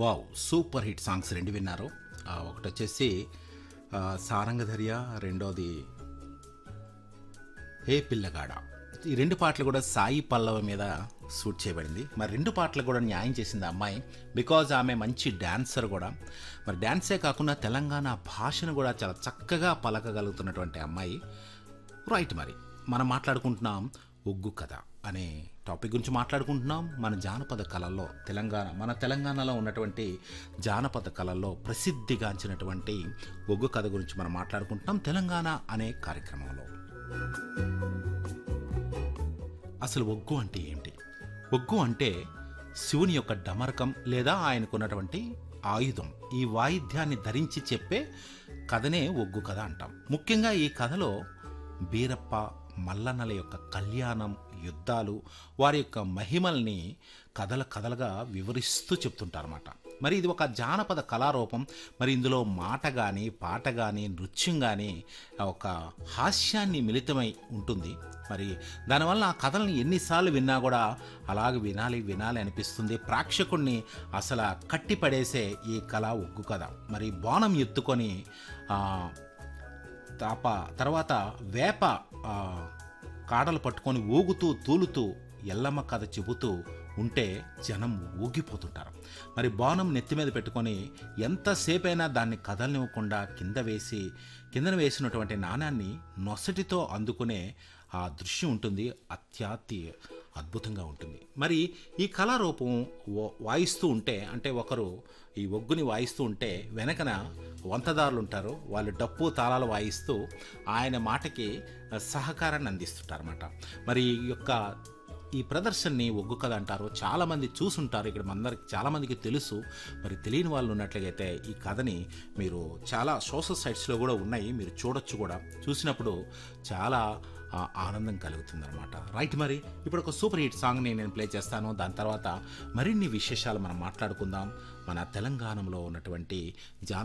wow super hit songs రెండు విన్నారు ఆ, ఒకటి వచ్చేసి ఆ, సారంగధర్య రెండోది హే పిల్లగాడ ఈ రెండు పాటలు కూడా సాయి పల్లవ మీద షూట్ చేయబడింది మరి రెండు పాటలు కూడా న్యాయం చేసింది ఆ అమ్మాయి బికాజ్ ఆమె మంచి డాన్సర్ కూడా మరి డాన్సే కాకుండా తెలంగాణ భాషను కూడా చాలా చక్కగా పలకగలుగుతున్నటువంటి అమ్మాయి రైట్ మరి మనం మాట్లాడుకుంటున్నాం ఒగ్గు కథ అనే టాపిక్ గురించి మాట్లాడుకుంటున్నాం మన జానపద కళల్లో తెలంగాణ మన తెలంగాణలో ఉన్నటువంటి జానపద కళల్లో ప్రసిద్ధిగాంచినటువంటి ఒగ్గు కథ గురించి మనం మాట్లాడుకుంటున్నాం తెలంగాణ అనే కార్యక్రమంలో అసలు ఒగ్గు అంటే ఏంటి ఒగ్గు అంటే శివుని యొక్క డమరకం లేదా ఆయనకున్నటువంటి ఆయుధం ఈ వాయిద్యాన్ని ధరించి చెప్పే కథనే ఒగ్గు కథ అంటాం ముఖ్యంగా ఈ కథలో బీరప్ప మల్లన్నల యొక్క కళ్యాణం యుద్ధాలు వారి యొక్క మహిమల్ని కథల కథలుగా వివరిస్తూ చెప్తుంటారన్నమాట మరి ఇది ఒక జానపద కళారూపం మరి ఇందులో మాట కానీ పాట కానీ నృత్యం కానీ ఒక హాస్యాన్ని మిళితమై ఉంటుంది మరి దానివల్ల ఆ కథల్ని ఎన్నిసార్లు విన్నా కూడా అలాగే వినాలి వినాలి అనిపిస్తుంది ప్రేక్షకుణ్ణి అసలు కట్టిపడేసే ఈ కళ ఒగ్గు కథ మరి బాణం ఎత్తుకొని ఆ, తాప తర్వాత వేప ఆ, కాడలు పట్టుకొని ఊగుతూ తూలుతూ ఎల్లమ్మ కథ చెబుతూ ఉంటే జనం ఊగిపోతుంటారు మరి బాణం నెత్తి మీద పెట్టుకొని ఎంతసేపైనా దాన్ని కదలనివ్వకుండా కింద వేసి కిందన వేసినటువంటి నాణాన్ని నొసటితో అందుకునే ఆ దృశ్యం ఉంటుంది అత్యాతి అద్భుతంగా ఉంటుంది మరి ఈ కళారూపం వా- వాయిస్తూ ఉంటే అంటే ఒకరు ఈ ఒగ్గుని వాయిస్తూ ఉంటే వెనకన వంతదారులు ఉంటారు వాళ్ళు డప్పు తాళాలు వాయిస్తూ ఆయన మాటకి సహకారాన్ని అందిస్తుంటారన్నమాట మరి ఈ యొక్క ఈ ప్రదర్శనని ఒగ్గు కథ అంటారు చాలామంది చూసుంటారు ఇక్కడ మనందరికి చాలామందికి తెలుసు మరి తెలియని వాళ్ళు ఉన్నట్లయితే ఈ కథని మీరు చాలా సోషల్ సైట్స్లో కూడా ఉన్నాయి మీరు చూడొచ్చు కూడా చూసినప్పుడు చాలా ఆ, ఆనందం కలుగుతుంది అనమాట రైట్ మరి ఇప్పుడు ఒక సూపర్ హిట్ సాంగ్ని నేను ప్లే చేస్తాను దాని తర్వాత మరిన్ని విశేషాలు మనం మాట్లాడుకుందాం మన తెలంగాణలో ఉన్నటువంటి జాన